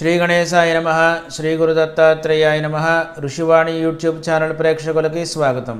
శ్రీ గణేశాయ నమ శ్రీ గురు దత్తాత్రేయాయ నమ ఋషివాణి యూట్యూబ్ ఛానల్ ప్రేక్షకులకి స్వాగతం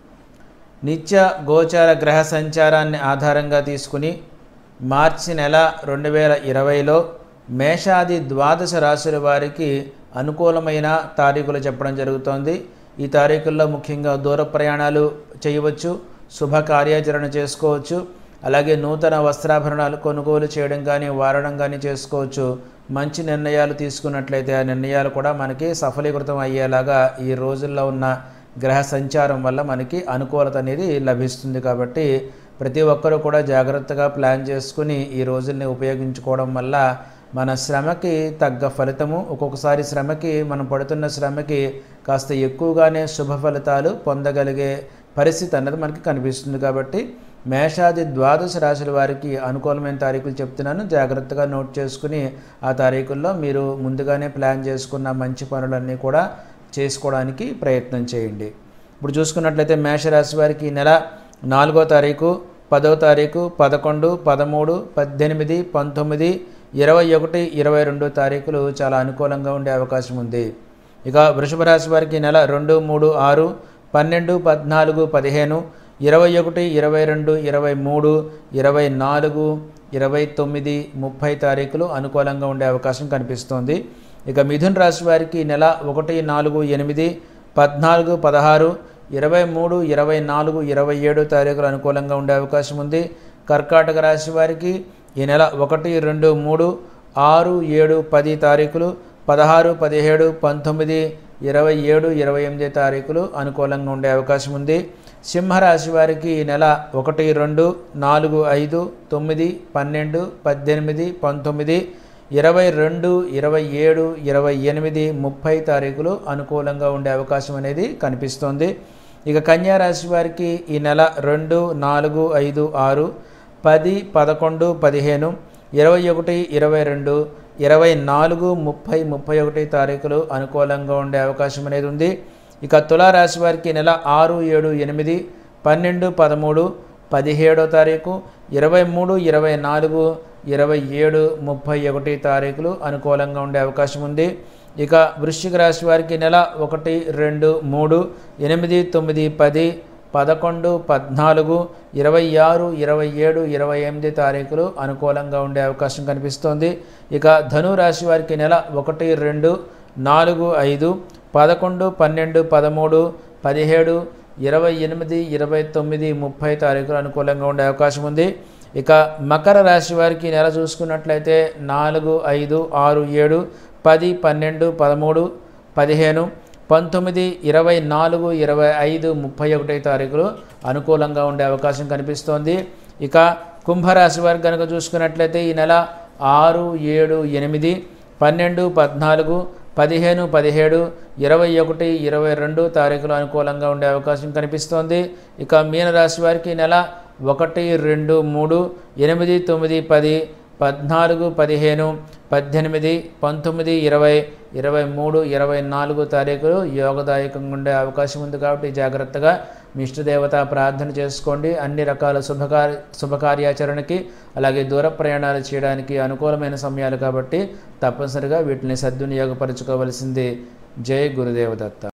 నిత్య గోచార గ్రహ సంచారాన్ని ఆధారంగా తీసుకుని మార్చి నెల రెండు వేల ఇరవైలో మేషాది ద్వాదశ రాశుల వారికి అనుకూలమైన తారీఖులు చెప్పడం జరుగుతోంది ఈ తారీఖుల్లో ముఖ్యంగా దూర ప్రయాణాలు చేయవచ్చు శుభ కార్యాచరణ చేసుకోవచ్చు అలాగే నూతన వస్త్రాభరణాలు కొనుగోలు చేయడం కానీ వాడడం కానీ చేసుకోవచ్చు మంచి నిర్ణయాలు తీసుకున్నట్లయితే ఆ నిర్ణయాలు కూడా మనకి సఫలీకృతం అయ్యేలాగా ఈ రోజుల్లో ఉన్న గ్రహ సంచారం వల్ల మనకి అనుకూలత అనేది లభిస్తుంది కాబట్టి ప్రతి ఒక్కరూ కూడా జాగ్రత్తగా ప్లాన్ చేసుకుని ఈ రోజుల్ని ఉపయోగించుకోవడం వల్ల మన శ్రమకి తగ్గ ఫలితము ఒక్కొక్కసారి శ్రమకి మనం పడుతున్న శ్రమకి కాస్త ఎక్కువగానే శుభ ఫలితాలు పొందగలిగే పరిస్థితి అన్నది మనకి కనిపిస్తుంది కాబట్టి మేషాది ద్వాదశ రాశుల వారికి అనుకూలమైన తారీఖులు చెప్తున్నాను జాగ్రత్తగా నోట్ చేసుకుని ఆ తారీఖుల్లో మీరు ముందుగానే ప్లాన్ చేసుకున్న మంచి పనులన్నీ కూడా చేసుకోవడానికి ప్రయత్నం చేయండి ఇప్పుడు చూసుకున్నట్లయితే మేషరాశి వారికి ఈ నెల నాలుగో తారీఖు పదో తారీఖు పదకొండు పదమూడు పద్దెనిమిది పంతొమ్మిది ఇరవై ఒకటి ఇరవై రెండు తారీఖులు చాలా అనుకూలంగా ఉండే అవకాశం ఉంది ఇక వృషభ రాశి వారికి ఈ నెల రెండు మూడు ఆరు పన్నెండు పద్నాలుగు పదిహేను ఇరవై ఒకటి ఇరవై రెండు ఇరవై మూడు ఇరవై నాలుగు ఇరవై తొమ్మిది ముప్పై తారీఖులు అనుకూలంగా ఉండే అవకాశం కనిపిస్తోంది ఇక మిథున్ రాశి వారికి ఈ నెల ఒకటి నాలుగు ఎనిమిది పద్నాలుగు పదహారు ఇరవై మూడు ఇరవై నాలుగు ఇరవై ఏడు తారీఖులు అనుకూలంగా ఉండే అవకాశం ఉంది కర్కాటక రాశి వారికి ఈ నెల ఒకటి రెండు మూడు ఆరు ఏడు పది తారీఖులు పదహారు పదిహేడు పంతొమ్మిది ఇరవై ఏడు ఇరవై ఎనిమిది తారీఖులు అనుకూలంగా ఉండే అవకాశం ఉంది సింహరాశి వారికి ఈ నెల ఒకటి రెండు నాలుగు ఐదు తొమ్మిది పన్నెండు పద్దెనిమిది పంతొమ్మిది ఇరవై రెండు ఇరవై ఏడు ఇరవై ఎనిమిది ముప్పై తారీఖులు అనుకూలంగా ఉండే అవకాశం అనేది కనిపిస్తోంది ఇక కన్యా రాశి వారికి ఈ నెల రెండు నాలుగు ఐదు ఆరు పది పదకొండు పదిహేను ఇరవై ఒకటి ఇరవై రెండు ఇరవై నాలుగు ముప్పై ముప్పై ఒకటి తారీఖులు అనుకూలంగా ఉండే అవకాశం అనేది ఉంది ఇక తులారాశి వారికి ఈ నెల ఆరు ఏడు ఎనిమిది పన్నెండు పదమూడు పదిహేడో తారీఖు ఇరవై మూడు ఇరవై నాలుగు ఇరవై ఏడు ముప్పై ఒకటి తారీఖులు అనుకూలంగా ఉండే అవకాశం ఉంది ఇక వృశ్చిక రాశి వారికి నెల ఒకటి రెండు మూడు ఎనిమిది తొమ్మిది పది పదకొండు పద్నాలుగు ఇరవై ఆరు ఇరవై ఏడు ఇరవై ఎనిమిది తారీఖులు అనుకూలంగా ఉండే అవకాశం కనిపిస్తోంది ఇక ధను రాశి వారికి నెల ఒకటి రెండు నాలుగు ఐదు పదకొండు పన్నెండు పదమూడు పదిహేడు ఇరవై ఎనిమిది ఇరవై తొమ్మిది ముప్పై తారీఖులు అనుకూలంగా ఉండే అవకాశం ఉంది ఇక మకర రాశి వారికి నెల చూసుకున్నట్లయితే నాలుగు ఐదు ఆరు ఏడు పది పన్నెండు పదమూడు పదిహేను పంతొమ్మిది ఇరవై నాలుగు ఇరవై ఐదు ముప్పై ఒకటి తారీఖులు అనుకూలంగా ఉండే అవకాశం కనిపిస్తోంది ఇక కుంభరాశి వారికి కనుక చూసుకున్నట్లయితే ఈ నెల ఆరు ఏడు ఎనిమిది పన్నెండు పద్నాలుగు పదిహేను పదిహేడు ఇరవై ఒకటి ఇరవై రెండు తారీఖులు అనుకూలంగా ఉండే అవకాశం కనిపిస్తోంది ఇక మీనరాశి వారికి ఈ నెల ఒకటి రెండు మూడు ఎనిమిది తొమ్మిది పది పద్నాలుగు పదిహేను పద్దెనిమిది పంతొమ్మిది ఇరవై ఇరవై మూడు ఇరవై నాలుగు తారీఖులు యోగదాయకంగా ఉండే అవకాశం ఉంది కాబట్టి జాగ్రత్తగా మీ ఇష్టదేవత ప్రార్థన చేసుకోండి అన్ని రకాల శుభకార్య శుభకార్యాచరణకి అలాగే దూర ప్రయాణాలు చేయడానికి అనుకూలమైన సమయాలు కాబట్టి తప్పనిసరిగా వీటిని సద్వినియోగపరచుకోవలసింది జై గురుదేవదత్త